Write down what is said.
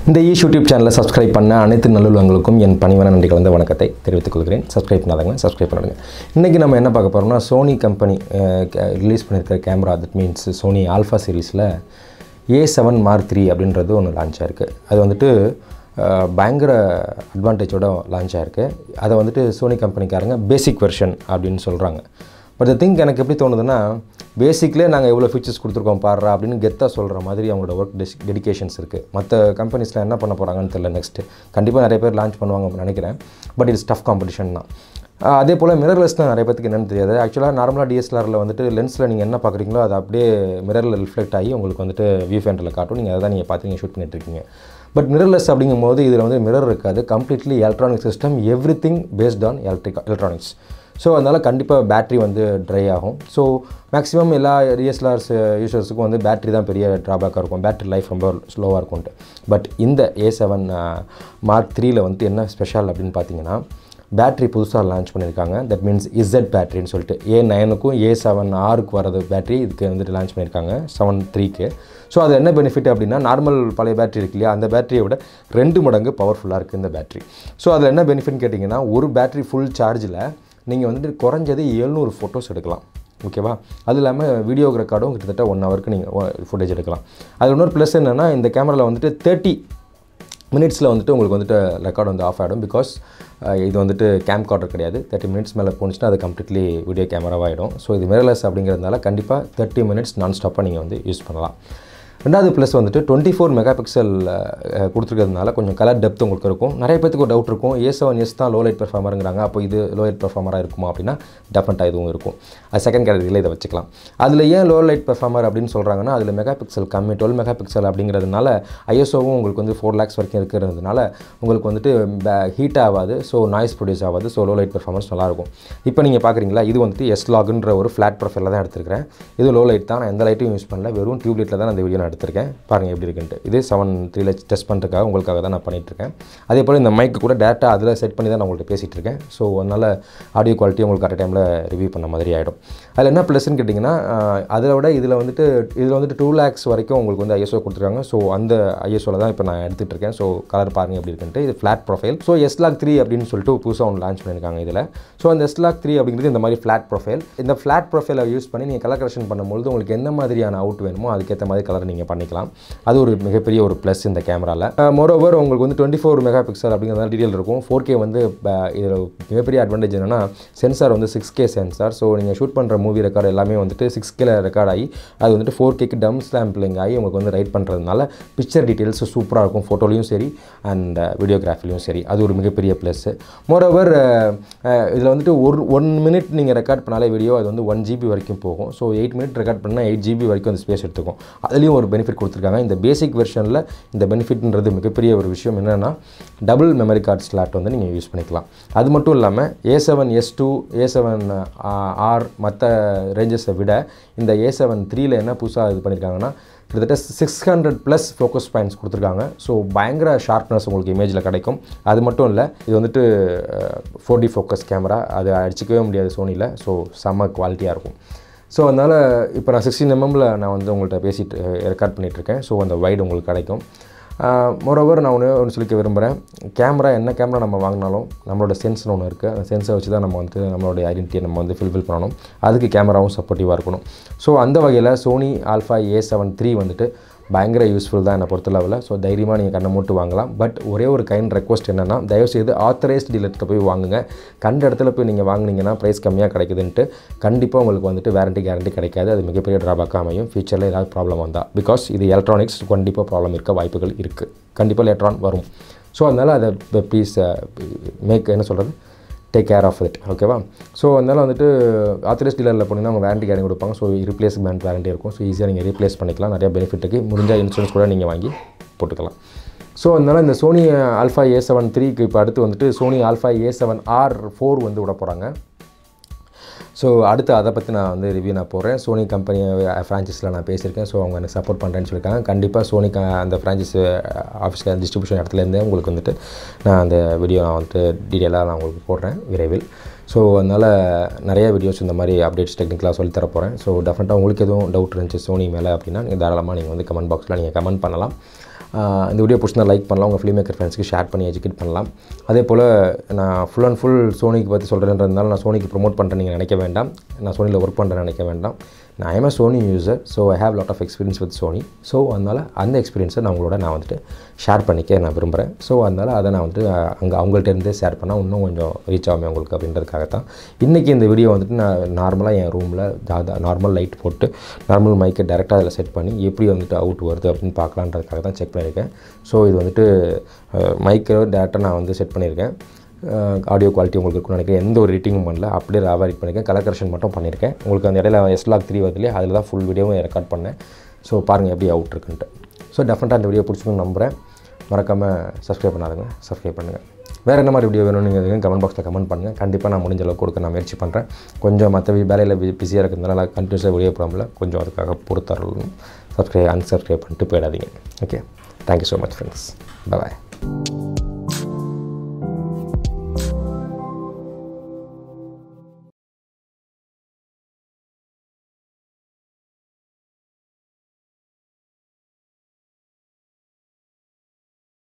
இந்த ஈஷ் யூடியூப் சேனலை சப்ஸ்கிரைப் பண்ண அனைத்து நல்லுள்ளவங்களுக்கும் என் பணிவான நன்றி கலந்த வணக்கத்தை தெரிவித்துக் கொள்கிறேன் சப்ஸ்கிரைப் பண்ணாதவங்க சப்ஸ்கிரைப் பண்ணுங்க இன்றைக்கி நம்ம என்ன பார்க்க போகிறோம்னா சோனி கம்பெனி ரிலீஸ் பண்ணியிருக்கிற camera that means Sony alpha சீரீஸில் ஏ செவன் மார்க் த்ரீ அப்படின்றது ஒன்று லான்ச் ஆயிருக்கு அது வந்துட்டு அஹ், பயங்கர அட்வான்டேஜோட லான்ச் ஆயிருக்கு அதை வந்துட்டு சோனி கம்பெனிக்காரங்க பேசிக் வெர்ஷன் அப்படின்னு சொல்கிறாங்க பட் திங்க் எனக்கு எப்படி தோணுதுன்னா பேசிக்லேயே நாங்கள் எவ்வளோ ஃபீச்சர்ஸ் கொடுத்துருக்கோம் பாடுறா அப்படின்னு கெத்தாக சொல்கிற மாதிரி அவங்களோட ஒர்க் டெஸ் டெடிகேஷன்ஸ் இருக்குது மற்ற கம்பெனிஸில் என்ன பண்ண போகிறாங்கன்னு தெரியல நெக்ஸ்ட்டு கண்டிப்பாக நிறைய பேர் லான்ச் பண்ணுவாங்கன்னு நினைக்கிறேன் பட் இட்ஸ் டஃப் காம்படிஷன் தான் ஆஹ் அதே போல் மிரர்லெஸ்னால் நிறைய பேருக்கு என்னென்னு தெரியாது ஆக்சுவலாக நார்மலாக டிஎஸ்எல்ஆரில் வந்துட்டு லென்ஸில் நீங்கள் என்ன பார்க்குறீங்களோ அது அப்படியே மிரரில் ரிஃப்ளெக்ட் ஆகி உங்களுக்கு வந்துட்டு வியூ ஃபேண்டரில் காட்டும் நீங்கள் அதை தான் நீங்கள் பார்த்து நீங்கள் ஷூட் பண்ணிட்டு இருக்கீங்க பட் மிரர்லெஸ் அப்படிங்கும்போது இதில் வந்து மிரர் இருக்காது completely electronic system every thing based on electric electronics so அதனால் கண்டிப்பாக பேட்ரி வந்து ட்ரை ஆகும் ஸோ மேக்ஸிமம் எல்லா டிஎஸ்எல்ஆர்ஸ் யூசர்ஸுக்கும் வந்து பேட்ரி தான் பெரிய ட்ராபேக்காக இருக்கும் பேட்ரி லைஃப் ரொம்ப ஸ்லோவாக இருக்கும்ட்டு பட் இந்த ஏ செவன் மார்க் த்ரீயில் வந்துட்டு என்ன ஸ்பெஷல் அப்படின்னு பார்த்தீங்கன்னா பேட்ரி புதுசாக லான்ச் பண்ணியிருக்காங்க தட் மீன்ஸ் இசட் பேட்டரின்னு சொல்லிட்டு ஏ நைனுக்கும் ஏ செவன் ஆருக்கு வரது பேட்டரி இதுக்கு வந்துட்டு லான்ச் பண்ணியிருக்காங்க செவன் த்ரீக்கு ஸோ அது என்ன பெனிஃபிட் அப்படின்னா நார்மல் பழைய பேட்டரி இருக்கு இல்லையா அந்த பேட்டரியை விட ரெண்டு மடங்கு பவர்ஃபுல்லாக இருக்குது இந்த பேட்டரி ஸோ அதில் என்ன பெனிஃபிட்னு கேட்டிங்கன்னா ஒரு பேட்டரி ஃபுல் சார்ஜில் நீங்கள் வந்துட்டு குறைஞ்சது எழுநூறு ஃபோட்டோஸ் எடுக்கலாம் ஓகேவா அது இல்லாமல் வீடியோ ரெக்கார்டும் கிட்டத்தட்ட ஒன் ஹவருக்கு நீங்கள் ஃபுட்டேஜ் எடுக்கலாம் அது இன்னொரு ப்ளஸ் என்னென்னா இந்த கேமராவில் வந்துட்டு தேர்ட்டி மினிட்ஸில் வந்துட்டு உங்களுக்கு வந்துட்டு ரெக்கார்ட் வந்து ஆஃப் ஆகிடும் பிகாஸ் இது வந்துட்டு கேம் கார்டர் கிடையாது தேர்ட்டி மினிட்ஸ் மேலே போணுச்சுன்னா அது கம்ப்ளீட்லி வீடியோ கேமராவாகிடும் ஸோ இது மிரர்லெஸ் அப்படிங்கிறதுனால கண்டிப்பாக தேர்ட்டி மினிட்ஸ் நான் ஸ்டாப்பாக நீங்கள் வந்து யூஸ் பண்ணலாம் ரெண்டாவது ப்ளஸ் வந்துட்டு டுவெண்ட்டி ஃபோர் மெகா பிக்சல் கொடுத்துருக்கிறதுனால கொஞ்சம் கலர் டெப்த் உங்களுக்கு இருக்கும் நிறைய பேத்துக்கு ஒரு டவுட் இருக்கும் ஏ செவன் எஸ் தான் லோ லைட் பெர்ஃபார்மருங்கிறாங்க அப்போ இது லோ லைட் பெர்ஃபார்மராக இருக்குமா அப்படின்னா டெஃபினட்டாக இதுவும் இருக்கும் அது செகண்ட் கேட்டகரியில் இதை வச்சுக்கலாம் அதில் ஏன் லோ லைட் பெர்ஃபார்மர் அப்படின்னு சொல்கிறாங்கன்னா அதில் மெகா பிக்சல் கம்மி டுவெல் மெகா பிக்சல் அப்படிங்கிறதுனால ஐஎஸ்ஓவும் உங்களுக்கு வந்து ஃபோர் லேக்ஸ் வரைக்கும் இருக்கிறதுனால உங்களுக்கு வந்துட்டு ஹீட் ஆகாது ஸோ நாய்ஸ் ப்ரொடியூஸ் ஆகாது ஸோ லோ லைட் பெர்ஃபார்மன்ஸ் நல்லாயிருக்கும் இப்போ நீங்கள் பார்க்குறீங்களா இது வந்துட்டு எஸ் லாக்ன்ற ஒரு ஃப்ளாட் ப்ரொஃபைலில் தான் எடுத்திருக்கிறேன் இது லோ லைட் தான் நான் எந்த லைட்டும் யூஸ் பண்ணல வெறும் டியூப் லைட்டில் தான் நான் இந்த வீடியோ நான் எடுத்திருக்கேன் பாருங்கள் எப்படி இருக்குன்ட்டு இது செவன் த்ரீல டெஸ்ட் பண்ணுறதுக்காக உங்களுக்காக தான் நான் பண்ணிகிட்ருக்கேன் அதே போல் இந்த மைக்கு கூட டேரெக்டாக அதில் செட் பண்ணி தான் நான் உங்கள்கிட்ட பேசிகிட்டு இருக்கேன் ஸோ அதனால் ஆடியோ குவாலிட்டி உங்களுக்கு கரெக்ட் டைமில் ரிவ்யூ பண்ண மாதிரி ஆகிடும் அதில் என்ன ப்ளஸ்ன்னு கேட்டிங்கன்னா அதை விட இதில் வந்துட்டு இதில் வந்துட்டு டூ லேக்ஸ் வரைக்கும் உங்களுக்கு வந்து ஐஎஸ்ஓ கொடுத்துருக்காங்க ஸோ அந்த ஐஎஸ்ஓவில் தான் இப்போ நான் எடுத்துகிட்டு இருக்கேன் ஸோ கலர் பாருங்கள் எப்படி இருக்குன்ட்டு இது flat profile so S log three அப்படின்னு சொல்லிட்டு புதுசாக ஒன்று லான்ச் பண்ணியிருக்காங்க இதில் ஸோ அந்த எஸ் லாக் த்ரீ அப்படிங்கிறது இந்த மாதிரி ஃப்ளாட் ப்ரொஃபைல் இந்த ஃப்ளாட் ப்ரொஃபைலை யூஸ் பண்ணி நீங்கள் கலர் கரெக்ஷன் பண்ணும்போது உங்களுக்கு என்ன மாதிரியான அவுட் வேணுமோ அதுக்கேற்ற மாதிரி கலர் நீங்கள் பண்ணிக்கலாம் அது ஒரு மிகப்பெரிய ஒரு ப்ளஸ் இந்த கேமராவில் மோரோவர் உங்களுக்கு வந்து டுவெண்ட்டி ஃபோர் மெகா பிக்சல் அப்படிங்கிறத டீட்டெயில் இருக்கும் ஃபோர் கே வந்து இதில் மிகப்பெரிய அட்வான்டேஜ் என்னென்னா சென்சார் வந்து சிக்ஸ் கே சென்சார் ஸோ நீங்கள் ஷூட் பண்ணுற மூவி ரெக்கார்டு எல்லாமே வந்துட்டு சிக்ஸ் கேல ரெக்கார்ட் ஆகி அது வந்துட்டு ஃபோர் கேக்கு டம் ஸ்லாம்பிளிங் ஆகி உங்களுக்கு வந்து ரைட் பண்ணுறதுனால பிக்சர் டீட்டெயில்ஸ் சூப்பராக இருக்கும் ஃபோட்டோலையும் சரி அண்ட் வீடியோகிராஃபிலையும் சரி அது ஒரு மிகப்பெரிய ப்ளஸ் மோரோவர் இதில் வந்துட்டு ஒரு ஒன் மினிட் நீங்கள் ரெக்கார்ட் பண்ணாலே வீடியோ அது வந்து ஒன் ஜிபி வரைக்கும் போகும் ஸோ எயிட் மினிட் ரெக்கார்ட் பண்ணால் எயிட் ஜிபி வரைக்கும் அந்த ஸ்பேஸ் எடுத்துக்கும் அதுலேயும் ஒரு பெனிஃபிட் கொடுத்துருக்காங்க இந்த பேசிக் வெர்ஷனில் இந்த பெனிஃபிட்ன்றது மிகப்பெரிய ஒரு விஷயம் என்னென்னா டபுள் மெமரி கார்டு ஸ்லாட் வந்து நீங்கள் யூஸ் பண்ணிக்கலாம் அது மட்டும் இல்லாமல் A seven S two A seven R மற்ற ரேஞ்சஸை விட இந்த ஏ செவன் த்ரீல என்ன புதுசாக இது பண்ணியிருக்காங்கன்னா கிட்டத்தட்ட six hundred plus focus points கொடுத்துருக்காங்க ஸோ பயங்கர ஷார்ப்னஸ் உங்களுக்கு இமேஜில் கிடைக்கும் அது மட்டும் இல்லை இது வந்துட்டு ஃபோர் டி ஃபோக்கஸ் கேமரா அது அடிச்சிக்கவே முடியாது சோனியில் ஸோ செம்ம குவாலிட்டியாக இருக்கும் ஸோ அதனால் இப்போ நான் சிக்ஸ்டீன் எம்எம்மில் நான் வந்து உங்கள்கிட்ட பேசிட்டு ரெக்கார்ட் பண்ணிகிட்ருக்கேன் ஸோ அந்த வைடு உங்களுக்கு கிடைக்கும் மோரோவர் நான் ஒன்று ஒன்று சொல்லிக்க விரும்புகிறேன் கேமரா என்ன கேமரா நம்ம வாங்கினாலும் நம்மளோட சென்ஸ்னு ஒன்று இருக்குது அந்த சென்ஸை வச்சு தான் நம்ம வந்து நம்மளோட ஐடென்டிட்டியை நம்ம வந்து ஃபில்ஃபில் பண்ணணும் அதுக்கு கேமராவும் சப்போர்ட்டிவாக இருக்கணும் ஸோ அந்த வகையில் Sony alpha A seven three வந்துட்டு பயங்கர யூஸ்ஃபுல் தான் என்னை பொறுத்தளவில் ஸோ தைரியமாக நீங்கள் கண்ணை மூட்டு வாங்கலாம் பட் ஒரே ஒரு கைண்ட் ரெக்வஸ்ட் என்னென்னா தயவுசெய்து ஆத்தரைஸ்ட் டீலர்கிட்ட போய் வாங்குங்க கண்ட இடத்துல போய் நீங்கள் வாங்குனீங்கன்னா ப்ரைஸ் கம்மியாக கிடைக்குதுன்ட்டு கண்டிப்பாக உங்களுக்கு வந்துட்டு வாரண்டி கேரண்டி கிடைக்காது அது மிகப்பெரிய ட்ராபேக்காக அமையும் ஃபியூச்சரில் ஏதாவது ப்ராப்ளம் வந்தால் பிகாஸ் இது எலக்ட்ரானிக்ஸ் கண்டிப்பாக ப்ராப்ளம் இருக்க வாய்ப்புகள் இருக்குது கண்டிப்பாக எலக்ட்ரான் வரும் ஸோ அதனால் அதை ப்ளீஸ் மேக் என்ன சொல்கிறது டேக் கேர் ஆஃப் இட் ஓகேவா ஸோ அதனால் வந்துட்டு ஆத்தரைஸ் டீலரில் போனீங்கன்னா அவங்க வாரண்டி கேரண்டி கொடுப்பாங்க ஸோ ரீப்ளேஸ்மெண்ட் வாரண்டி இருக்கும் ஸோ ஈஸியாக நீங்கள் ரீப்ளேஸ் பண்ணிக்கலாம் நிறைய பெனிஃபிட் இருக்குது முடிஞ்சால் இன்சூரன்ஸ் கூட நீங்கள் வாங்கி போட்டுக்கலாம் ஸோ அதனால் இந்த சோனி ஆல்ஃபா ஏ செவன் த்ரீக்கு இப்போ அடுத்து வந்துட்டு Sony alpha A seven R four வந்து விட போகிறாங்க ஸோ அடுத்து அதை பற்றி நான் வந்து ரிவ்யூ நான் போடுறேன் சோனி கம்பெனி ஃப்ரான்ச்சைஸில் நான் பேசியிருக்கேன் ஸோ அவங்க எனக்கு சப்போர்ட் பண்ணுறேன்னு சொல்லியிருக்காங்க கண்டிப்பாக சோனி க அந்த ஃப்ரான்ச்சைஸ் ஆஃபீஸில் டிஸ்ட்ரிபியூஷன் இடத்துலேருந்தே உங்களுக்கு வந்துட்டு நான் அந்த வீடியோ நான் வந்துட்டு டீட்டெயிலாக நான் உங்களுக்கு போடுறேன் விரைவில் ஸோ அதனால் நிறைய வீடியோஸ் இந்த மாதிரி அப்டேட்ஸ் டெக்னிக்கலாக சொல்லி தர போகிறேன் ஸோ டெஃபினட்டாக உங்களுக்கு எதுவும் டவுட் இருந்துச்சு சோனி மேலே அப்படின்னா நீங்கள் தாராளமாக நீங்கள் வந்து கமெண்ட் பாக்ஸில் நீங்கள் கமெண்ட் பண்ணலாம் ஆஹ் இந்த வீடியோ பிடிச்சிருந்தா லைக் பண்ணலாம் உங்கள் ஃபிலிம் மேக்கர் ஃப்ரெண்ட்ஸ்க்கு ஷேர் பண்ணி எஜுகேட் பண்ணலாம் அதே போல் நான் ஃபுல் அண்ட் ஃபுல் சோனிக்கு பற்றி சொல்கிறேன்றதுனால நான் சோனிக்கு ப்ரோமோட் பண்ணுறேன் நீங்கள் நினைக்க வேண்டாம் நான் சோனியில் ஒர்க் பண்ணுறேன் நினைக்க வேண்டாம் நான் I'm Sony user so I have lot of experience with Sony so அதனால் அந்த எக்ஸ்பீரியன்ஸை நான் உங்களோட நான் வந்துட்டு ஷேர் பண்ணிக்க நான் விரும்புகிறேன் ஸோ அதனால் அதை நான் வந்துட்டு அங்கே அவங்கள்ட்ட இருந்தே ஷேர் பண்ணால் இன்னும் கொஞ்சம் ரீச் ஆகும் உங்களுக்கு அப்படின்றதுக்காக தான் இன்றைக்கி இந்த வீடியோ வந்துட்டு நான் நார்மலாக என் ரூமில் நார்மல் லைட் போட்டு நார்மல் மைக்கை டேரெக்டாக அதில் செட் பண்ணி எப்படி வந்துட்டு அவுட் வருது அப்படின்னு பார்க்கலான்றதுக்காக தான் செக் பண்ணியிருக்கேன் ஸோ இது வந்துட்டு மைக்கை டேரெக்டாக நான் வந்து செட் பண்ணியிருக்கேன் ஆடியோ குவாலிட்டி உங்களுக்கு இருக்கும்னு நினைக்கிறேன் எந்த ஒரு ரேட்டிங்கும் பண்ணல அப்படியே ராவா எடிட் பண்ணியிருக்கேன் கலர் கரெக்ஷன் மட்டும் பண்ணியிருக்கேன் உங்களுக்கு அந்த இடையில எஸ்லாக் த்ரீ வருது இல்லையா அதில் தான் ஃபுல் வீடியோவும் ரெக்கார்ட் பண்ணேன் ஸோ பாருங்கள் எப்படி அவுட் இருக்குன்ட்டு ஸோ டெஃபினட்டாக அந்த வீடியோ பிடிச்சிருக்குன்னு நம்புகிறேன் மறக்காமல் சப்ஸ்கிரைப் பண்ணாதுங்க சப்ஸ்கிரைப் பண்ணுங்கள் வேறு என்ன மாதிரி வீடியோ வேணும்னு நீங்கள் கமெண்ட் பாக்ஸில் கமெண்ட் பண்ணுங்கள் கண்டிப்பாக நான் முடிஞ்ச அளவுக்கு கொடுக்க நான் முயற்சி பண்ணுறேன் கொஞ்சம் மற்ற வேலையில் பிஸியாக இருக்கிறதுனால கண்டினியூஸாக வீடியோ போடாமல கொஞ்சம் அதுக்காக பொறுத்தரணும் சப்ஸ்கிரைப் அன்சப்ஸ்கிரைப் பண்ணிட்டு போயிடாதீங்க okay thank you so much friends பாய்